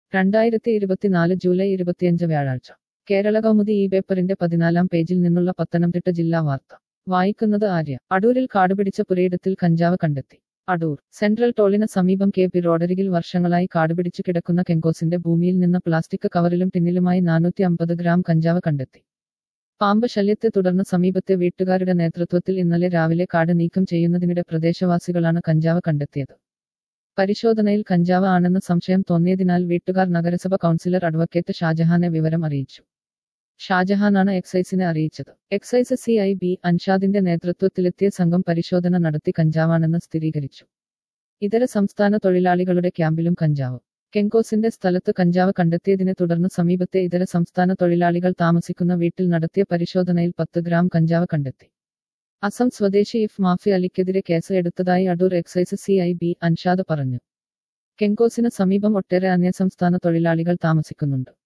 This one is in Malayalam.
രണ്ടായിരത്തി ഇരുപത്തിനാല് ജൂലൈ ഇരുപത്തിയഞ്ച് വ്യാഴാഴ്ച കേരള കൗമുദി ഈ പേപ്പറിന്റെ പതിനാലാം പേജിൽ നിന്നുള്ള പത്തനംതിട്ട ജില്ലാ വാർത്ത വായിക്കുന്നത് ആര്യ അടൂരിൽ കാടുപിടിച്ച പുരയിടത്തിൽ കഞ്ചാവ് കണ്ടെത്തി അടൂർ സെൻട്രൽ ടോളിന് സമീപം കെ പി റോഡരികിൽ വർഷങ്ങളായി കാടുപിടിച്ചു കിടക്കുന്ന കെങ്കോസിന്റെ ഭൂമിയിൽ നിന്ന് പ്ലാസ്റ്റിക് കവറിലും ടിന്നിലുമായി നാനൂറ്റി അമ്പത് ഗ്രാം കഞ്ചാവ് കണ്ടെത്തി പാമ്പ് ശല്യത്തെ തുടർന്ന് സമീപത്തെ വീട്ടുകാരുടെ നേതൃത്വത്തിൽ ഇന്നലെ രാവിലെ കാട് നീക്കം ചെയ്യുന്നതിനിടെ പ്രദേശവാസികളാണ് കഞ്ചാവ് കണ്ടെത്തിയത് പരിശോധനയിൽ കഞ്ചാവ് ആണെന്ന് സംശയം തോന്നിയതിനാൽ വീട്ടുകാർ നഗരസഭ കൗൺസിലർ അഡ്വക്കേറ്റ് ഷാജഹാനെ വിവരം അറിയിച്ചു ഷാജഹാനാണ് എക്സൈസിനെ അറിയിച്ചത് എക്സൈസ് സി ഐ ബി അൻഷാദിന്റെ നേതൃത്വത്തിലെത്തിയ സംഘം പരിശോധന നടത്തി കഞ്ചാവാണെന്ന് സ്ഥിരീകരിച്ചു ഇതര സംസ്ഥാന തൊഴിലാളികളുടെ ക്യാമ്പിലും കഞ്ചാവ് കെങ്കോസിന്റെ സ്ഥലത്ത് കഞ്ചാവ് കണ്ടെത്തിയതിനെ തുടർന്ന് സമീപത്തെ ഇതര സംസ്ഥാന തൊഴിലാളികൾ താമസിക്കുന്ന വീട്ടിൽ നടത്തിയ പരിശോധനയിൽ പത്ത് ഗ്രാം കഞ്ചാവ് കണ്ടെത്തി അസം സ്വദേശി ഇഫ് മാഫി അലിക്കെതിരെ കേസ് എടുത്തതായി Adoor excise C I B Anshad പറഞ്ഞു കെങ്കോസിന് സമീപം ഒട്ടേറെ അന്യസംസ്ഥാന തൊഴിലാളികൾ താമസിക്കുന്നുണ്ട്